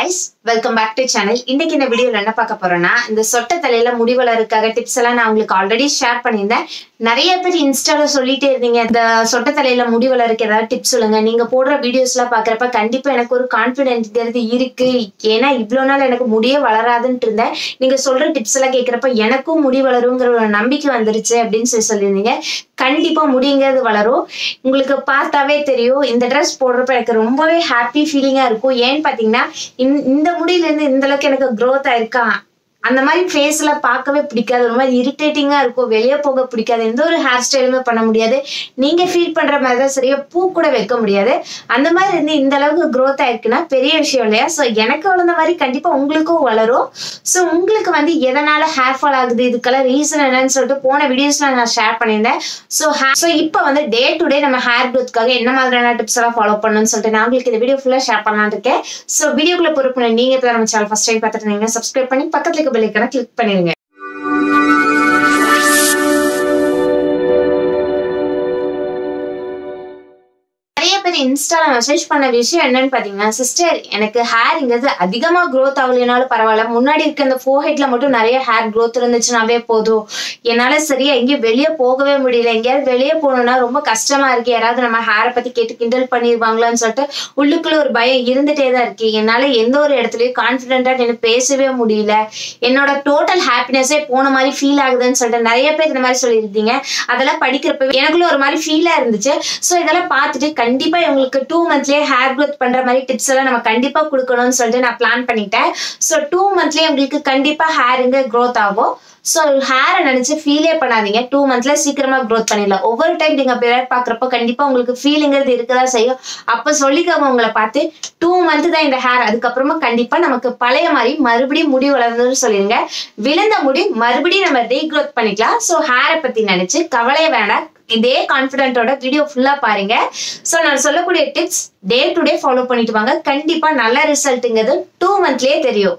guys welcome back to channel இன்னைக்கு இந்த வீடியோல என்ன பார்க்க போறோம்னா இந்த சொட்ட தலையில முடி வளருக்காக டிப்ஸ் எல்லாம் நான் உங்களுக்கு ஆல்ரெடி ஷேர் பண்ணியிருந்தேன் நிறைய பேர் இன்ஸ்டால சொல்லிட்டே இருந்தீங்க இந்த சொட்ட தலையில முடி வளருக்கு ஏதாவது டிப்ஸ் சொல்லுங்க நீங்க போடுற வீடியோஸ் எல்லாம் பாக்குறப்ப கண்டிப்பா எனக்கு ஒரு கான்பிடென்ட்ங்கிறது இருக்கு ஏன்னா இவ்வளவு நாள் எனக்கு முடியே வளராதுன்ட்டு இருந்தேன் நீங்க சொல்ற டிப்ஸ் எல்லாம் கேட்கறப்ப எனக்கும் முடி வளருங்கிற ஒரு நம்பிக்கை வந்துருச்சு அப்படின்னு சொல்லி சொல்லியிருந்தீங்க கண்டிப்பா முடிங்கிறது வளரும் உங்களுக்கு பார்த்தாவே தெரியும் இந்த ட்ரெஸ் போடுறப்ப எனக்கு ரொம்பவே ஹாப்பி ஃபீலிங்கா இருக்கும் ஏன்னு பாத்தீங்கன்னா இந்த- இந்த முடியில இருந்து இந்த அளவுக்கு எனக்கு growth ஆயிருக்கா அந்த மாதிரி ஃபேஸ்ல பார்க்கவே பிடிக்காது ஒரு மாதிரி இரிட்டேட்டிங்கா இருக்கும் வெளியே போக பிடிக்காது எந்த ஒரு ஹேர் ஸ்டைலுமே பண்ண முடியாது நீங்க ஃபீல் பண்ற மாதிரி தான் சரியா பூ கூட வைக்க முடியாது அந்த மாதிரி இருந்து இந்த அளவுக்கு growth ஆயிருக்குன்னா பெரிய விஷயம் இல்லையா ஸோ எனக்கு வளர்ந்த மாதிரி கண்டிப்பா உங்களுக்கும் வளரும் ஸோ உங்களுக்கு வந்து எதனால ஹேர் ஃபால் ஆகுது இதுக்கெல்லாம் ரீசன் என்னன்னு சொல்லிட்டு போன வீடியோஸ்ல நான் ஷேர் பண்ணியிருந்தேன் ஸோ ஸோ இப்போ வந்து டே டு டே நம்ம ஹேர் க்ரோத்க்காக என்ன மாதிரியான டிப்ஸ் எல்லாம் ஃபாலோ பண்ணணும்னு சொல்லிட்டு நான் உங்களுக்கு இந்த வீடியோ ஃபுல்லாக ஷேர் பண்ணலாம்னு இருக்கேன் ஸோ வீடியோக்குள்ள பொறுப்பு நீங்க இப்போ நம்ம சேனல் ஃபர்ஸ்ட் டைம் பார்த்துட்டு இருந்தீங்க சப்ஸ்கிரைப் பண்ணி பக்கத்துல இருக்க பெல்லைக்கான கிளிக் பண்ணிருங்க நிறைய பேர் இன்ஸ்டால மெசேஜ் பண்ண விஷயம் என்னன்னு பாத்தீங்கன்னா சிஸ்டர் எனக்கு ஹேர்ங்கிறது அதிகமா growth ஆகலைனாலும் பரவாயில்ல முன்னாடி இருக்க இந்த ஃபோஹெட்ல மட்டும் நிறைய ஹேர் growth இருந்துச்சுனாவே போதும் என்னால சரியா எங்கேயும் வெளியே போகவே முடியல எங்கேயாவது வெளியே போகணும்னா ரொம்ப கஷ்டமா இருக்கு யாராவது நம்ம ஹேரை பத்தி கேட்டு கிண்டல் பண்ணிடுவாங்களான்னு சொல்லிட்டு உள்ளுக்குள்ள ஒரு பயம் இருந்துட்டே தான் இருக்கு என்னால எந்த ஒரு இடத்துலயும் கான்பிடென்டா நின்று பேசவே முடியல என்னோட டோட்டல் ஹாப்பினஸே போன மாதிரி ஃபீல் ஆகுதுன்னு சொல்லிட்டு நிறைய பேர் இந்த மாதிரி சொல்லியிருந்தீங்க அதெல்லாம் படிக்கிறப்ப எனக்குள்ள ஒரு மாதிரி ஃபீலா இருந்துச்சு ஸோ இதெல்லாம் பார்த்துட்டு கண்டிப்பா இவங்களுக்கு டூ மந்த்லயே ஹேர் growth பண்ற மாதிரி டிப்ஸ் எல்லாம் நம்ம கண்டிப்பா கொடுக்கணும்னு சொல்லிட்டு நான் பிளான் பண்ணிட்டேன் ஸோ டூ மந்த்லயே உங்களுக்கு கண்டிப்பா ஹேருங்க growth ஆகும் ஸோ ஹேரை நினைச்சு ஃபீலே பண்ணாதீங்க டூ மந்த்ல சீக்கிரமா growth பண்ணிடலாம் ஒவ்வொரு டைம் நீங்க பிறர் பாக்குறப்ப கண்டிப்பா உங்களுக்கு ஃபீலிங்கிறது இருக்கதான் செய்யும் அப்ப சொல்லிக்கோங்க உங்களை பார்த்து டூ மந்த் தான் இந்த ஹேர் அதுக்கப்புறமா கண்டிப்பா நமக்கு பழைய மாதிரி மறுபடியும் முடி வளர்ந்ததுன்னு சொல்லிருங்க விழுந்த முடி மறுபடியும் நம்ம ரீக்ரோத் பண்ணிக்கலாம் ஸோ ஹேரை பத்தி நினைச்சு கவலையே வேண்டாம் இதே கான்பிடென்ட்டோட வீடியோ ஃபுல்லா பாருங்க ஸோ நான் சொல்லக்கூடிய tips day to day follow பண்ணிட்டு வாங்க கண்டிப்பா நல்ல ரிசல்ட்டுங்கிறது டூ மந்த்லயே தெரியும்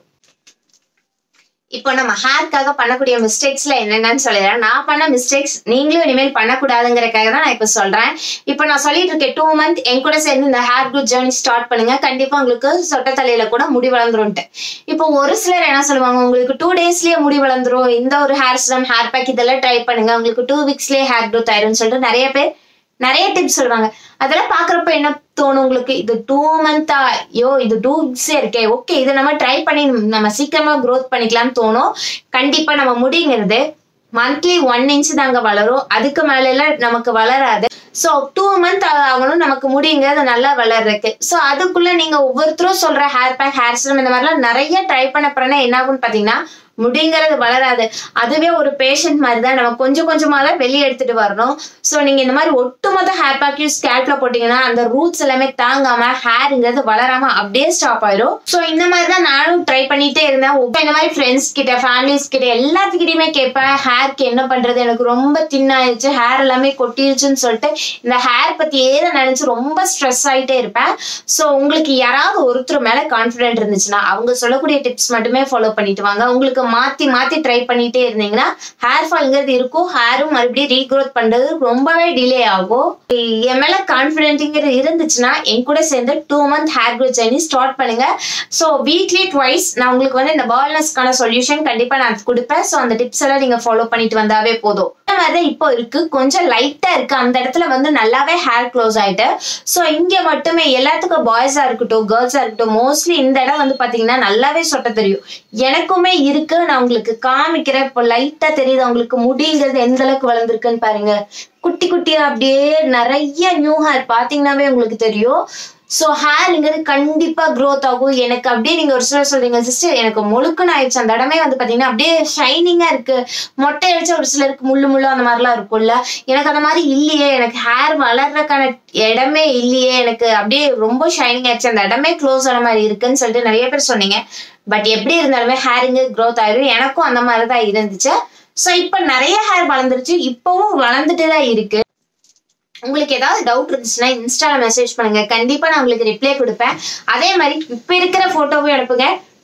இப்போ நம்ம ஹேர்க்காக பண்ணக்கூடிய மிஸ்டேக்ஸ்ல என்னென்னு சொல்லிடுறேன் நான் பண்ண மிஸ்டேக்ஸ் நீங்களும் இனிமேல் பண்ணக்கூடாதுங்கிறக்காக தான் நான் இப்போ சொல்றேன் இப்போ நான் சொல்லிட்டு இருக்கேன் டூ மந்த் என் கூட சேர்ந்து இந்த ஹேர் குரூப் ஜேர்னி ஸ்டார்ட் பண்ணுங்க கண்டிப்பா உங்களுக்கு சொட்ட தலையில கூட முடி வளர்ந்துரும்ட்டு இப்போ ஒரு சிலர் என்ன சொல்லுவாங்க உங்களுக்கு டூ டேஸ்லயே முடி வளர்ந்துரும் இந்த ஒரு ஹேர் சிரம் ஹேர் பேக் இதெல்லாம் ட்ரை பண்ணுங்க உங்களுக்கு டூ வீக்ஸ்லயே ஹேர் growth ஆயிரும்னு சொல்லிட்டு நிறைய பேர் நிறைய டிப்ஸ் சொல்லுவாங்க அதெல்லாம் பாக்குறப்ப என்ன தோணும் உங்களுக்கு இது டூ மந்த்தா ஐயோ இது டூ வீக்ஸே இருக்கே ஓகே இதை நம்ம ட்ரை பண்ணி நம்ம சீக்கிரமா growth பண்ணிக்கலாம்னு தோணும் கண்டிப்பா நம்ம முடிங்கிறது மந்த்லி ஒன் இன்ச் தாங்க வளரும் அதுக்கு மேல எல்லாம் நமக்கு வளராது ஸோ டூ மந்த் ஆகணும் நமக்கு முடிங்கிறது நல்லா வளர்றதுக்கு ஸோ அதுக்குள்ள நீங்க ஒவ்வொருத்தரும் சொல்ற ஹேர் பேக் ஹேர் சிரம் இந்த மாதிரிலாம் நிறைய ட்ரை பண்ண பிறனா என்ன ஆகும்னு பாத்தீங்கன்னா முடிங்கிறது வளராது அதுவே ஒரு பேஷண்ட் மாதிரி தான் நம்ம கொஞ்சம் கொஞ்சமா தான் வெளியே எடுத்துட்டு வரணும் ஸோ நீங்க இந்த மாதிரி ஒட்டுமொத்த ஹேர் பேக்கையும் ஸ்கேல்ப்ல போட்டீங்கன்னா அந்த ரூட்ஸ் எல்லாமே தாங்காம ஹேருங்கிறது வளராம அப்படியே ஸ்டாப் ஆயிடும் ஸோ இந்த மாதிரி தான் நானும் ட்ரை பண்ணிட்டே இருந்தேன் ஒவ்வொரு இந்த மாதிரி ஃப்ரெண்ட்ஸ் கிட்ட ஃபேமிலிஸ் கிட்ட எல்லாத்துக்கிட்டையுமே கேட்பேன் ஹேர்க்கு என்ன பண்றது எனக்கு ரொம்ப தின்னாயிடுச்சு ஹேர் எல்லாமே கொட்டிருச்சுன்னு சொல்லிட்டு இந்த ஹேர் பத்தியே தான் நினைச்சு ரொம்ப ஸ்ட்ரெஸ் ஆயிட்டே இருப்பேன் ஸோ உங்களுக்கு யாராவது ஒருத்தர் மேல கான்ஃபிடென்ட் இருந்துச்சுன்னா அவங்க சொல்லக்கூடிய டிப்ஸ் மட்டுமே ஃபாலோ பண்ணிட்டு வாங்க உங்களுக்கு மாத்தி மாத்தி ட்ரை பண்ணிட்டே இருந்தீங்கன்னா ஹேர் ஃபால்ங்கிறது இருக்கும் ஹேரும் மறுபடியும் ரீக்ரோத் பண்றது ரொம்பவே டிலே ஆகும் என் மேல கான்ஃபிடென்ட்ங்கிறது இருந்துச்சுன்னா என் கூட சேர்ந்து two month hair growth journey start பண்ணுங்க ஸோ வீக்லி ட்வைஸ் நான் உங்களுக்கு வந்து இந்த பால்னஸ்க்கான சொல்யூஷன் கண்டிப்பா நான் கொடுப்பேன் ஸோ அந்த டிப்ஸ் எல்லாம் நீங்க ஃபாலோ பண்ணிட்டு வந்தாவே போதும் இந்த மாதிரி தான் இப்போ இருக்கு கொஞ்சம் லைட்டா இருக்கு அந்த இடத்துல வந்து நல்லாவே ஹேர் க்ளோஸ் ஆயிட்டு ஸோ இங்க மட்டுமே எல்லாத்துக்கும் பாய்ஸா இருக்கட்டும் கேர்ள்ஸா இருக்கட்டும் மோஸ்ட்லி இந்த இடம் வந்து பாத்தீங்கன்னா நல்லாவே சொட்ட தெரியும் எனக்குமே இருக்கு நான் உங்களுக்கு காமிக்கிறேன் இப்போ லைட்டா தெரியுது உங்களுக்கு முடிங்கிறது எந்த அளவுக்கு வளர்ந்துருக்குன்னு பாருங்க குட்டி குட்டியா அப்படியே நிறைய நியூ ஹேர் பாத்தீங்கன்னாவே உங்களுக்கு தெரியும் ஸோ ஹேருங்கிறது கண்டிப்பா growth ஆகும் எனக்கு அப்படியே நீங்க ஒரு சிலர் சொல்றீங்க சிஸ்டர் எனக்கு முழுக்குன்னு ஆயிடுச்சு அந்த இடமே வந்து பாத்தீங்கன்னா அப்படியே ஷைனிங்கா இருக்கு மொட்டை அடிச்ச ஒரு சிலருக்கு முள்ளு முள்ளு அந்த மாதிரிலாம் இருக்கும்ல எனக்கு அந்த மாதிரி இல்லையே எனக்கு ஹேர் வளர்றதுக்கான இடமே இல்லையே எனக்கு அப்படியே ரொம்ப ஷைனிங் ஆயிடுச்சு அந்த இடமே க்ளோஸ் ஆன மாதிரி இருக்குன்னு சொல்லிட்டு நிறைய பேர் சொன்னீங்க பட் எப்படி இருந்தாலுமே ஹேருங்க growth ஆயிரும் எனக்கும் அந்த மாதிரி தான் இருந்துச்சு ஸோ இப்போ நிறைய ஹேர் வளர்ந்துருச்சு இப்பவும் வளர்ந்துட்டு தான் இருக்கு உங்களுக்கு ஏதாவது டவுட் இருந்துச்சுன்னா இன்ஸ்டால மெசேஜ் பண்ணுங்க கண்டிப்பா நான் உங்களுக்கு ரிப்ளை கொடுப்பேன் அதே மாதிரி இப்ப இருக்கிற போட்டோவும் அனுப்புங்க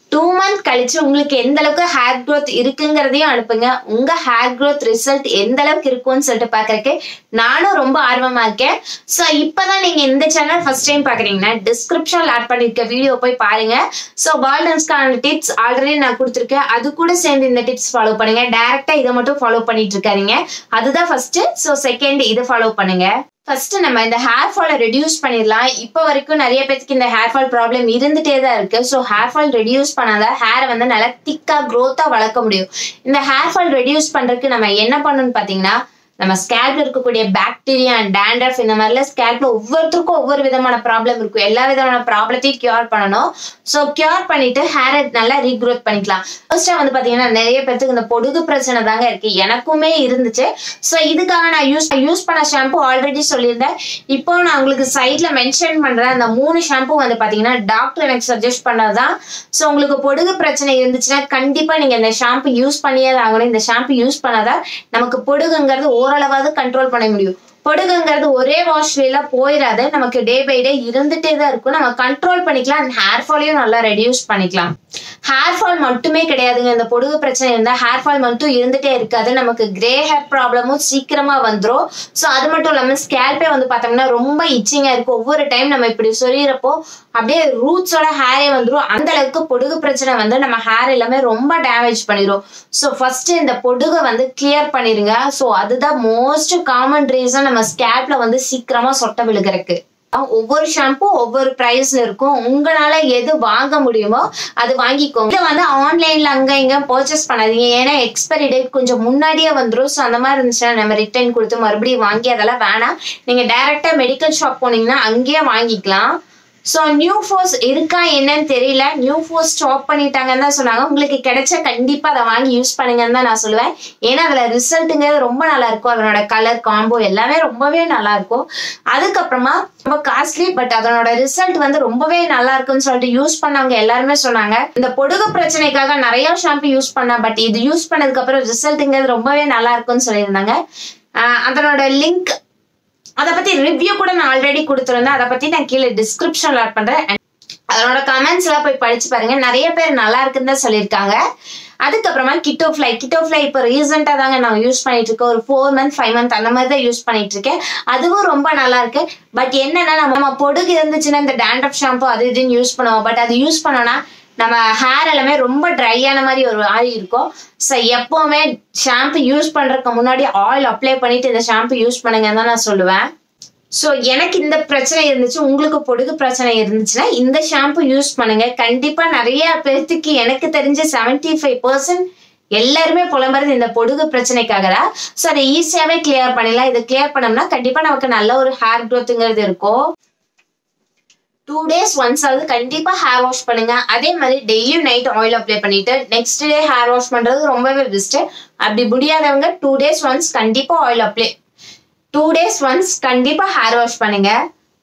டூ மந்த் கழிச்சு உங்களுக்கு எந்த அளவுக்கு ஹேர் growth இருக்குங்கிறதையும் அனுப்புங்க உங்க ஹேர் growth ரிசல்ட் எந்த அளவுக்கு இருக்கும்னு சொல்லிட்டு பாக்குறதுக்கு நானும் ரொம்ப ஆர்வமா இருக்கேன் ஸோ இப்பதான் நீங்க இந்த சேனல் ஃபர்ஸ்ட் டைம் பாக்குறீங்கன்னா டிஸ்கிரிப்ஷன்ல ஆட் பண்ணிருக்க வீடியோ போய் பாருங்க ஸோ பால்டன்ஸ்க்கான டிப்ஸ் ஆல்ரெடி நான் கொடுத்துருக்கேன் அது கூட சேர்ந்து இந்த டிப்ஸ் ஃபாலோ பண்ணுங்க டைரக்டா இதை மட்டும் ஃபாலோ பண்ணிட்டு இருக்காதீங்க அதுதான் ஃபர்ஸ்ட் ஸோ செகண்ட் இதை ஃபாலோ பண்ணுங்க ஃபர்ஸ்ட் நம்ம இந்த ஹேர் ஃபாலை ரெடியூஸ் பண்ணிடலாம் இப்போ வரைக்கும் நிறைய பேருக்கு இந்த ஹேர் ஃபால் ப்ராப்ளம் இருந்துட்டே தான் இருக்கு ஸோ ஹேர் ஃபால் ரெடியூஸ் பண்ணாதான் ஹேரை வந்து நல்லா திக்கா க்ரோத்தா வளர்க்க முடியும் இந்த ஹேர் ஃபால் ரெடியூஸ் பண்றதுக்கு நம்ம என்ன பண்ணணும்னு பாத்தீங்கன்னா நம்ம ஸ்கேல்ப்ல இருக்கக்கூடிய பாக்டீரியா அண்ட் டேண்ட்ரஃப் இந்த மாதிரிலாம் ஸ்கேல்ப்ல ஒவ்வொருத்தருக்கும் ஒவ்வொரு விதமான ப்ராப்ளம் இருக்கும் எல்லா விதமான ப்ராப்ளத்தையும் கியூர் பண்ணணும் ஸோ கியூர் பண்ணிட்டு ஹேரை நல்லா ரீக்ரோத் பண்ணிக்கலாம் ஃபர்ஸ்டா வந்து பாத்தீங்கன்னா நிறைய பேர்த்துக்கு இந்த பொடுகு பிரச்சனை தாங்க இருக்கு எனக்குமே இருந்துச்சு ஸோ இதுக்காக நான் யூஸ் யூஸ் பண்ண ஷாம்பு ஆல்ரெடி சொல்லியிருந்தேன் இப்போ நான் உங்களுக்கு சைட்ல மென்ஷன் பண்றேன் அந்த மூணு ஷாம்பு வந்து பாத்தீங்கன்னா டாக்டர் எனக்கு சஜஸ்ட் பண்ணதுதான் ஸோ உங்களுக்கு பொடுகு பிரச்சனை இருந்துச்சுன்னா கண்டிப்பா நீங்க இந்த ஷாம்பு யூஸ் பண்ணியே தான் ஆகணும் இந்த ஷாம்பு யூஸ் பண்ணாதான் நமக்கு பொடுகுங்கிறது ஓரளவாவது கண்ட்ரோல் பண்ண முடியும் பொடுகுங்கிறது ஒரே வாஷ்ல போயிடாது நமக்கு டே பை டே இருந்துட்டே தான் இருக்கும் நம்ம கண்ட்ரோல் பண்ணிக்கலாம் அண்ட் ஹேர் ஃபாலையும் நல்லா ரெடியூஸ் பண்ணிக்கலாம் ஹேர் ஃபால் மட்டுமே கிடையாதுங்க இந்த பொடுகு பிரச்சனை இருந்தா ஹேர் ஃபால் மட்டும் இருந்துட்டே இருக்காது நமக்கு கிரே ஹேர் ப்ராப்ளமும் சீக்கிரமா வந்துரும் ஸோ அது மட்டும் இல்லாம ஸ்கேல்பே வந்து பார்த்தோம்னா ரொம்ப இச்சிங்கா இருக்கும் ஒவ்வொரு டைம் நம்ம இப்படி சொரியறப்போ அப்படியே ரூட்ஸோட ஹேரே வந்துரும் அந்த அளவுக்கு பொடுகு பிரச்சனை வந்து நம்ம ஹேர் எல்லாமே ரொம்ப டேமேஜ் பண்ணிரும் ஸோ ஃபர்ஸ்ட் இந்த பொடுகை வந்து கிளியர் பண்ணிருங்க ஸோ அதுதான் மோஸ்ட் காமன் ரீசன் நம்ம ஸ்கேல்ப்ல வந்து சீக்கிரமா சொட்ட விழுகிறதுக்கு ஒவ்வொரு ஷாம்பு ஒவ்வொரு பிரைஸ்ல இருக்கும் உங்களால எது வாங்க முடியுமோ அது வாங்கிக்கோங்க இதை வந்து ஆன்லைன்ல அங்க இங்க பர்ச்சேஸ் பண்ணாதீங்க ஏன்னா எக்ஸ்பைரி டேட் கொஞ்சம் முன்னாடியே வந்துடும் ஸோ அந்த மாதிரி இருந்துச்சுன்னா நம்ம ரிட்டர்ன் கொடுத்து மறுபடியும் வாங்கி அதெல்லாம் வேணாம் நீங்க டைரக்டா மெடிக்கல் ஷாப் போனீங்கன்னா அங்கேயே வாங்கிக்கலாம் ஸோ நியூ ஃபோர்ஸ் இருக்கா என்னன்னு தெரியல நியூ ஃபோர்ஸ் ஸ்டாப் பண்ணிட்டாங்கன்னு தான் சொன்னாங்க உங்களுக்கு கிடைச்சா கண்டிப்பா அதை வாங்கி யூஸ் பண்ணுங்கன்னு தான் நான் சொல்லுவேன் ஏன்னா அதுல ரிசல்ட்டுங்கிறது ரொம்ப நல்லா இருக்கும் அதனோட கலர் காம்போ எல்லாமே ரொம்பவே நல்லா இருக்கும் அதுக்கப்புறமா ரொம்ப காஸ்ட்லி பட் அதனோட ரிசல்ட் வந்து ரொம்பவே நல்லா இருக்குன்னு சொல்லிட்டு யூஸ் பண்ணவங்க எல்லாருமே சொன்னாங்க இந்த பொடுகு பிரச்சனைக்காக நிறைய ஷாம்பு யூஸ் பண்ணேன் பட் இது யூஸ் பண்ணதுக்கு அப்புறம் ரிசல்ட்டுங்கிறது ரொம்பவே நல்லா இருக்கும்னு சொல்லியிருந்தாங்க ஆஹ் அதனோட லிங்க் அதை பத்தி ரிவ்யூ கூட நான் ஆல்ரெடி கொடுத்துருந்தேன் அதை பத்தி நான் கீழே டிஸ்கிரிப்ஷன்ல ஆட் பண்றேன் And அதனோட கமெண்ட்ஸ் எல்லாம் போய் படிச்சு பாருங்க நிறைய பேர் நல்லா இருக்குன்னு தான் சொல்லியிருக்காங்க அதுக்கப்புறமா கிட்டோ ஃப்ளை கிட்டோ ஃப்ளை இப்போ ரீசெண்டாக தாங்க நான் யூஸ் பண்ணிட்டு இருக்கேன் ஒரு ஃபோர் மந்த் ஃபைவ் மந்த் அந்த மாதிரி தான் யூஸ் பண்ணிட்டு இருக்கேன் அதுவும் ரொம்ப நல்லா இருக்கு பட் என்னன்னா நம்ம நம்ம பொடுகு இருந்துச்சுன்னா இந்த டேண்ட்ரஃப் ஷாம்பு அது இதுன்னு யூஸ் பண்ணுவோம் பட் அது யூஸ் பண்ணோம்னா நம்ம ஹேர் எல்லாமே ரொம்ப ட்ரையான மாதிரி ஒரு ஆயில் இருக்கும் ஸோ எப்பவுமே ஷாம்பு யூஸ் பண்றதுக்கு முன்னாடி ஆயில் அப்ளை பண்ணிட்டு இந்த ஷாம்பு யூஸ் பண்ணுங்கன்னு தான் நான் சொல்லுவேன் ஸோ எனக்கு இந்த பிரச்சனை இருந்துச்சு உங்களுக்கு பொடுகு பிரச்சனை இருந்துச்சுன்னா இந்த ஷாம்பு யூஸ் பண்ணுங்க கண்டிப்பா நிறைய பேர்த்துக்கு எனக்கு தெரிஞ்ச செவன்டி ஃபைவ் பர்சன்ட் எல்லாருமே புலம்புறது இந்த பொடுகு பிரச்சனைக்காக தான் ஸோ அதை ஈஸியாவே கிளியர் பண்ணிடலாம் இதை கிளியர் பண்ணோம்னா கண்டிப்பா நமக்கு நல்ல ஒரு ஹேர் க்ரோத்துங்கிறது இருக்கும் டூ டேஸ் ஒன்ஸ் ஆகுது கண்டிப்பா ஹேர் வாஷ் பண்ணுங்க அதே மாதிரி டெய்லியும் நைட் ஆயில் அப்ளை பண்ணிட்டு நெக்ஸ்ட் டே ஹேர் வாஷ் பண்றது ரொம்பவே பெஸ்ட் அப்படி முடியாதவங்க டூ டேஸ் ஒன்ஸ் கண்டிப்பா oil apply two days once கண்டிப்பா ஹேர் வாஷ் பண்ணுங்க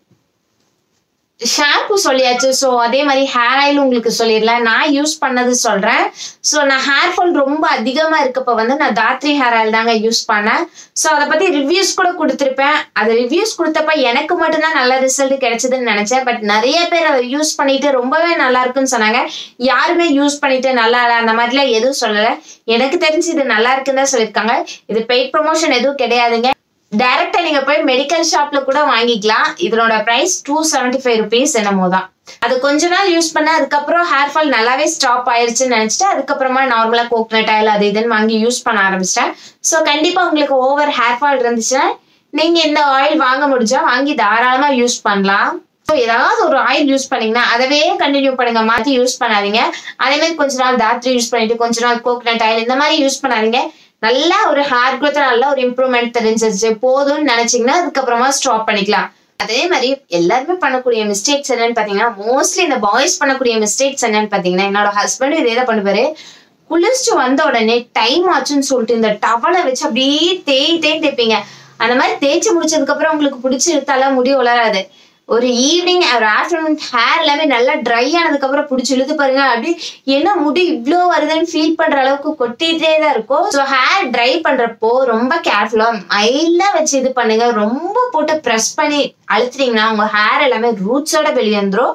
ஷாம்பு சொல்லியாச்சு ஸோ அதே மாதிரி ஹேர் ஆயில் உங்களுக்கு சொல்லிடலாம் நான் யூஸ் பண்ணது சொல்றேன் ஸோ நான் ஹேர் ஃபால் ரொம்ப அதிகமா இருக்கப்ப வந்து நான் தாத்ரி ஹேர் ஆயில் தாங்க யூஸ் பண்ணேன் ஸோ அதை பத்தி ரிவ்யூஸ் கூட கொடுத்துருப்பேன் அது ரிவ்யூஸ் கொடுத்தப்ப எனக்கு மட்டும்தான் நல்ல ரிசல்ட் கிடைச்சதுன்னு நினைச்சேன் பட் நிறைய பேர் அதை யூஸ் பண்ணிட்டு ரொம்பவே நல்லா இருக்குன்னு சொன்னாங்க யாருமே யூஸ் பண்ணிட்டு நல்லா இல்லை அந்த மாதிரிலாம் எதுவும் சொல்லலை எனக்கு தெரிஞ்சு இது நல்லா இருக்குன்னு தான் சொல்லியிருக்காங்க இது பெய்ட் ப்ரொமோஷன் எதுவும் கிடையாதுங்க டைரக்டா நீங்க போய் மெடிக்கல் ஷாப்ல கூட வாங்கிக்கலாம் இதனோட price two seventy five rupees என்னமோ தான் அது கொஞ்ச நாள் யூஸ் பண்ண அதுக்கப்புறம் ஹேர் ஃபால் நல்லாவே ஸ்டாப் ஆயிருச்சுன்னு நினைச்சிட்டு அதுக்கப்புறமா நார்மலா கோகனட் ஆயில் அது இதுன்னு வாங்கி யூஸ் பண்ண ஆரம்பிச்சிட்டேன் ஸோ கண்டிப்பா உங்களுக்கு ஓவர் ஹேர் ஃபால் இருந்துச்சுன்னா நீங்க இந்த ஆயில் வாங்க முடிஞ்சா வாங்கி தாராளமா யூஸ் பண்ணலாம் ஸோ ஏதாவது ஒரு ஆயில் யூஸ் பண்ணீங்கன்னா அதவே கண்டினியூ பண்ணுங்க மாத்தி யூஸ் பண்ணாதீங்க அதே மாதிரி கொஞ்ச நாள் தாத்ரி யூஸ் பண்ணிட்டு கொஞ்ச நாள் கோகனட் ஆயில் இந்த மாதிரி யூஸ் பண்ணாதீங்க நல்லா ஒரு ஹேர் growth நல்ல ஒரு இம்ப்ரூவ்மெண்ட் தெரிஞ்சிருச்சு போதும்னு நினைச்சீங்கன்னா அதுக்கப்புறமா ஸ்டாப் பண்ணிக்கலாம் அதே மாதிரி எல்லாருமே பண்ணக்கூடிய மிஸ்டேக்ஸ் என்னன்னு பாத்தீங்கன்னா மோஸ்ட்லி இந்த பாய்ஸ் பண்ணக்கூடிய மிஸ்டேக்ஸ் என்னன்னு பாத்தீங்கன்னா என்னோட ஹஸ்பண்ட் இதே தான் பண்ணுவாரு குளிச்சுட்டு வந்த உடனே டைம் ஆச்சுன்னு சொல்லிட்டு இந்த டவலை வச்சு அப்படியே தேய் தேய் தேய்ப்பீங்க அந்த மாதிரி தேய்ச்சி முடிச்சதுக்கு அப்புறம் உங்களுக்கு பிடிச்சி இழுத்தாலாம் முடி வளராது ஒரு ஈவினிங் ஒரு ஆஃப்டர்நூன் ஹேர் எல்லாமே நல்லா ட்ரை ஆனதுக்கு அப்புறம் பிடிச்சி இழுத்து பாருங்க அப்படி என்ன முடி இவ்வளோ வருதுன்னு ஃபீல் பண்ற அளவுக்கு கொட்டிட்டே தான் இருக்கும் ஸோ ஹேர் ட்ரை பண்றப்போ ரொம்ப கேர்ஃபுல்லா மைல்டா வச்சு இது பண்ணுங்க ரொம்ப போட்டு ப்ரெஸ் பண்ணி அழுத்துறீங்கன்னா உங்க ஹேர் எல்லாமே ரூட்ஸோட வெளியே வந்துரும்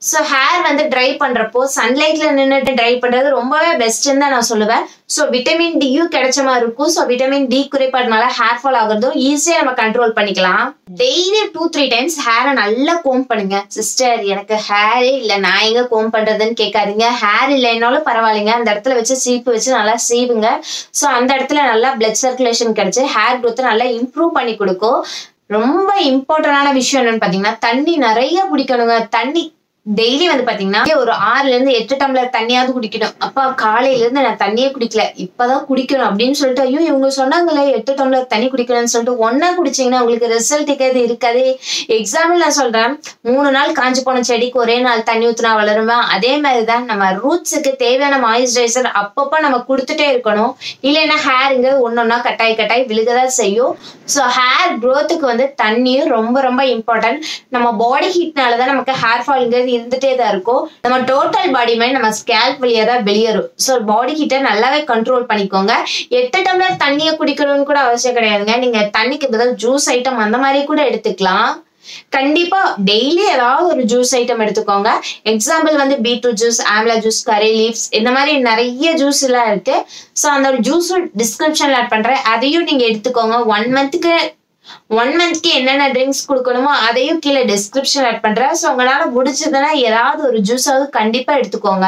ஸோ ஹேர் வந்து ட்ரை பண்றப்போ சன்லைட்ல நின்றுட்டு ட்ரை பண்றது ரொம்பவே பெஸ்ட்னு தான் நான் சொல்லுவேன் ஸோ விட்டமின் டியும் கிடைச்ச மாதிரி இருக்கும் ஸோ விட்டமின் டி குறைபாடுனால ஹேர் ஃபால் ஆகுறதும் ஈஸியா நம்ம கண்ட்ரோல் பண்ணிக்கலாம் டெய்லி டூ த்ரீ டைம்ஸ் ஹேரை நல்லா கோம் பண்ணுங்க சிஸ்டர் எனக்கு ஹேரே இல்லை நான் எங்க கோம் பண்றதுன்னு கேட்காதீங்க ஹேர் இல்லைன்னாலும் பரவாயில்லைங்க அந்த இடத்துல வச்சு சீப்பு வச்சு நல்லா சீவுங்க ஸோ அந்த இடத்துல நல்லா பிளட் சர்க்குலேஷன் கிடைச்சு ஹேர் growth நல்லா இம்ப்ரூவ் பண்ணி கொடுக்கும் ரொம்ப இம்பார்ட்டன்டான விஷயம் என்னன்னு பாத்தீங்கன்னா தண்ணி நிறைய குடிக்கணுங்க தண்ணி டெய்லி வந்து பாத்தீங்கன்னா ஒரு ஆறுல இருந்து எட்டு டம்ளர் தண்ணியாவது குடிக்கணும் அப்பா காலையில இருந்து நான் தண்ணியே குடிக்கல இப்பதான் குடிக்கணும் அப்படின்னு சொல்லிட்டு ஐயோ இவங்க சொன்னாங்களே எட்டு டம்ளர் தண்ணி குடிக்கணும்னு சொல்லிட்டு ஒன்னா குடிச்சீங்கன்னா உங்களுக்கு ரிசல்ட் இருக்கிறது இருக்காது எக்ஸாம்பிள் நான் சொல்றேன் மூணு நாள் காஞ்சு போன செடிக்கு ஒரே நாள் தண்ணி ஊத்துனா வளருமா அதே மாதிரிதான் நம்ம ரூட்ஸுக்கு தேவையான மாய்ஸ்சரைசர் அப்பப்போ நம்ம கொடுத்துட்டே இருக்கணும் இல்லைன்னா ஹேருங்க ஒன்னொன்னா கட்டாய் கட்டாய் விழுகதான் செய்யும் ஸோ ஹேர் க்கு வந்து தண்ணியும் ரொம்ப ரொம்ப இம்பார்ட்டன்ட் நம்ம பாடி ஹீட்னால தான் நமக்கு ஹேர் ஃபால்ங்கிறது இருந்துட்டே தான் இருக்கும் நம்ம டோட்டல் பாடி மைண்ட் நம்ம ஸ்கேல்ப் வழியா தான் வெளியேறும் ஸோ பாடி ஹீட்டை நல்லாவே கண்ட்ரோல் பண்ணிக்கோங்க எட்டு டம்ளர் தண்ணியை குடிக்கணும்னு கூட அவசியம் கிடையாதுங்க நீங்க தண்ணிக்கு பதில் ஜூஸ் ஐட்டம் அந்த மாதிரி கூட எடுத்துக்கலாம் கண்டிப்பா டெய்லி ஏதாவது ஒரு ஜூஸ் ஐட்டம் எடுத்துக்கோங்க எக்ஸாம்பிள் வந்து beetroot juice amla juice curry leaves இந்த மாதிரி நிறைய ஜூஸ் எல்லாம் இருக்கு ஸோ அந்த ஒரு ஜூஸும் டிஸ்கிரிப்ஷன்ல ஆட் பண்றேன் அதையும் நீங்க எடுத்துக்கோங்க ஒன் மந்த்துக்கு ஒன் மந்த்க்கு என்னென்ன ட்ரிங்க்ஸ் கொடுக்கணுமோ அதையும் கீழே டிஸ்கிரிப்ஷன் ஆட் பண்றேன் ஸோ உங்களால முடிச்சதுன்னா ஏதாவது ஒரு ஜூஸாவது கண்டிப்பா எடுத்துக்கோங்க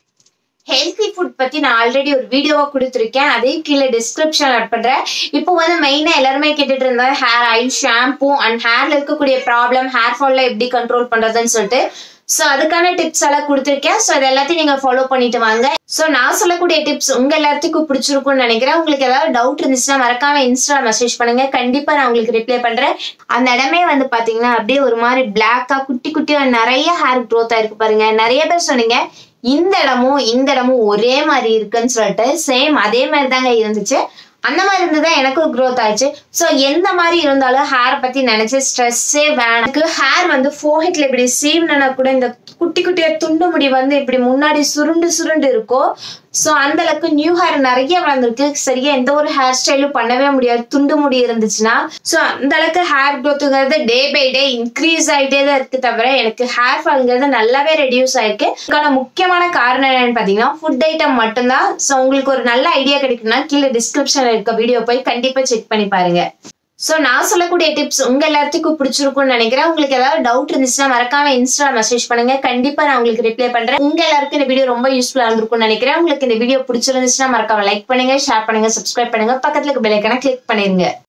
ஹெல்த்தி ஃபுட் பத்தி நான் ஆல்ரெடி ஒரு வீடியோவா கொடுத்துருக்கேன் அதையும் கீழே டிஸ்கிரிப்ஷன் ஆட் பண்றேன் இப்போ வந்து மெயினா எல்லாருமே கேட்டுட்டு இருந்தா ஹேர் ஆயில் ஷாம்பூ அண்ட் ஹேர்ல இருக்கக்கூடிய ப்ராப்ளம் ஹேர் ஃபால்ல எப்படி கண்ட்ரோல் பண்றதுன்னு சொல்லிட்டு ஸோ அதுக்கான டிப்ஸ் எல்லாம் கொடுத்துருக்கேன் ஸோ அது எல்லாத்தையும் நீங்க ஃபாலோ பண்ணிட்டு வாங்க ஸோ நான் சொல்லக்கூடிய டிப்ஸ் உங்க எல்லாத்துக்கும் பிடிச்சிருக்கும்னு நினைக்கிறேன் உங்களுக்கு ஏதாவது டவுட் இருந்துச்சுன்னா மறக்காம இன்ஸ்டா மெசேஜ் பண்ணுங்க கண்டிப்பா நான் உங்களுக்கு ரிப்ளை பண்றேன் அந்த இடமே வந்து பாத்தீங்கன்னா அப்படியே ஒரு மாதிரி பிளாக்கா குட்டி குட்டியா நிறைய ஹேர் க்ரோத் ஆயிருக்கு பாருங்க நிறைய பேர் சொன்னீங்க இந்த இடமும் இந்த இடமும் ஒரே மாதிரி இருக்குன்னு சொல்லிட்டு சேம் அதே மாதிரி தாங்க இருந்துச்சு அந்த மாதிரி இருந்துதான் எனக்கும் க்ரோத் ஆயிடுச்சு ஸோ எந்த மாதிரி இருந்தாலும் ஹேர் பத்தி நினைச்சு ஸ்ட்ரெஸ்ஸே வேணாம் எனக்கு ஹேர் வந்து ஃபோஹெட்ல இப்படி சீவ்னா கூட இந்த குட்டி குட்டியா துண்டு முடி வந்து இப்படி முன்னாடி சுருண்டு சுருண்டு இருக்கும் ஸோ அந்த அளவுக்கு நியூ ஹேர் நிறைய வளர்ந்துருக்கு சரியா எந்த ஒரு ஹேர் ஸ்டைலும் பண்ணவே முடியாது துண்டு முடி இருந்துச்சுன்னா ஸோ அந்த அளவுக்கு ஹேர் க்ரோத்துங்கிறது டே பை டே இன்க்ரீஸ் ஆகிட்டே தான் இருக்கு தவிர எனக்கு ஹேர் ஃபால்ங்கிறது நல்லாவே ரெடியூஸ் ஆயிருக்கு இதுக்கான முக்கியமான காரணம் என்னன்னு பார்த்தீங்கன்னா ஃபுட் ஐட்டம் மட்டும்தான் ஸோ உங்களுக்கு ஒரு நல்ல ஐடியா கிடைக்கும்னா கீழே டிஸ்கிரிப்ஷன்ல இருக்க வீடியோ போய் கண்டிப்பா செக் பண்ணி பாருங்க ஸோ நான் சொல்லக்கூடிய டிப்ஸ் உங்க எல்லாத்துக்கும் பிடிச்சிருக்கும்னு நினைக்கிறேன் உங்களுக்கு ஏதாவது டவுட் இருந்துச்சுன்னா மறக்காம இன்ஸ்டா மெசேஜ் பண்ணுங்க கண்டிப்பா நான் உங்களுக்கு ரிப்ளை பண்றேன் உங்க எல்லாருக்கும் இந்த வீடியோ ரொம்ப யூஸ்ஃபுல்லா இருந்திருக்கும்னு நினைக்கிறேன் உங்களுக்கு இந்த வீடியோ பிடிச்சிருந்துச்சுன்னா மறக்காம லைக் பண்ணுங்க ஷேர் பண்ணுங்க சப்ஸ்கிரைப் பண்ணுங்க பக்கத்துல இருக்க பெல் ஐக்கனை கிளிக் பண்ணிருங்க